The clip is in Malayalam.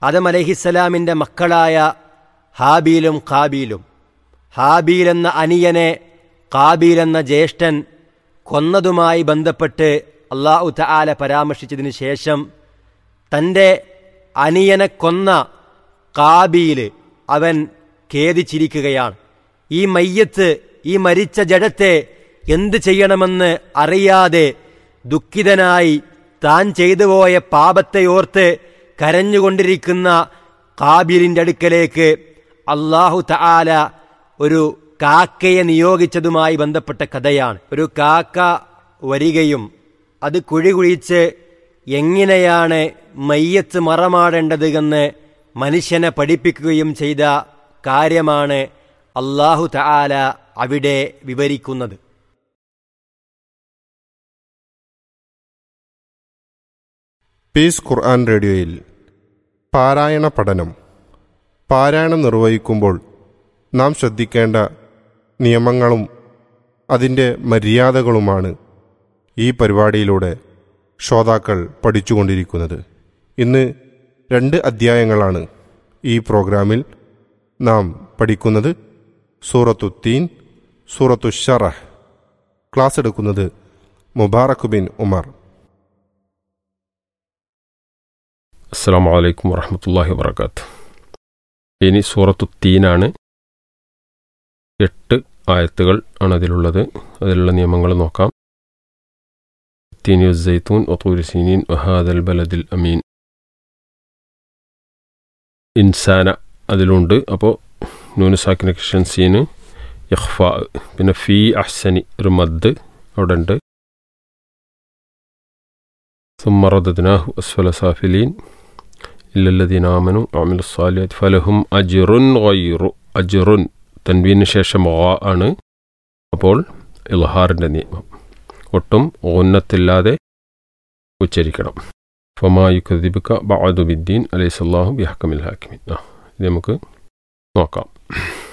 ആദം അലഹിസ്സലാമിൻ്റെ മക്കളായ ഹാബീലും കാബീലും ഹാബീൽ എന്ന അനിയനെ കാബീൽ എന്ന ജ്യേഷ്ഠൻ കൊന്നതുമായി ബന്ധപ്പെട്ട് അള്ളാഹു തആല പരാമർശിച്ചതിന് ശേഷം തൻ്റെ അനിയനെ കൊന്ന കാബീൽ അവൻ ഖേദിച്ചിരിക്കുകയാണ് ഈ മയ്യത്ത് ഈ മരിച്ച ജഡത്തെ എന്ത് ചെയ്യണമെന്ന് അറിയാതെ ദുഃഖിതനായി താൻ ചെയ്തു പോയ പാപത്തെ ഓർത്ത് കരഞ്ഞുകൊണ്ടിരിക്കുന്ന കാബീലിൻ്റെ അടുക്കലേക്ക് അള്ളാഹു തആല ഒരു കാക്കയെ നിയോഗിച്ചതുമായി ബന്ധപ്പെട്ട കഥയാണ് ഒരു കാക്ക വരികയും അത് കുഴി കുഴിച്ച് എങ്ങനെയാണ് മയ്യത്ത് മറമാടേണ്ടത് എന്ന് മനുഷ്യനെ പഠിപ്പിക്കുകയും ചെയ്ത കാര്യമാണ് അള്ളാഹു തആല അവിടെ വിവരിക്കുന്നത് പീസ് ഖുർആൻ റേഡിയോയിൽ പാരായണ പഠനം പാരായണം നിർവഹിക്കുമ്പോൾ നാം ശ്രദ്ധിക്കേണ്ട നിയമങ്ങളും അതിൻ്റെ മര്യാദകളുമാണ് ഈ പരിപാടിയിലൂടെ ശ്രോതാക്കൾ പഠിച്ചുകൊണ്ടിരിക്കുന്നത് ഇന്ന് രണ്ട് അധ്യായങ്ങളാണ് ഈ പ്രോഗ്രാമിൽ നാം പഠിക്കുന്നത് സൂറത്തു തീൻ സൂറത്തു ഷറഹ് ക്ലാസ് എടുക്കുന്നത് മുബാറക് ബിൻ ഉമർ അസ്സാം വലൈക്കും വറഹമത്തല്ലാഹി വാബർക്കാത്ത് ഇനി സൂറത്തു തീനാണ് എട്ട് ആയത്തുകൾ ആണ് അതിലുള്ളത് അതിലുള്ള നിയമങ്ങൾ നോക്കാം തീനു സൈത്തൂൻ ഒത്തൂരി സീനീൻ വഹാദൽ ബലദിൽ അമീൻ ഇൻസാന അതിലുണ്ട് അപ്പോൾ നൂനുസാക്കിന കിഷൻ സീന് യഹ്ഫ പിന്നെ ഫി അഹ്സനി ഒരു മദ് അവിടെ ഉണ്ട് സുമ്മറദനാഹു അസ്വല സാഫിലീൻ ഇല്ലല്ലദീൻ ആമനു അമിൽ സാലിയത് ഫലഹും അജിറുൻ ഗൈറു അജിറുൻ തൻവീന് ശേഷം ഓ ആണ് അപ്പോൾ ഇൽഹാറിൻ്റെ നിയമം ഒട്ടും ഓന്നത്തില്ലാതെ ഉച്ചരിക്കണം ഫമായു കദിബിക്ക ബഅദു ബിദ്ദീൻ അലൈസല്ലാഹു ബിഹക്കമിൽ ഹാക്കിമിൻ ആ ഇത് നമുക്ക് നോക്കാം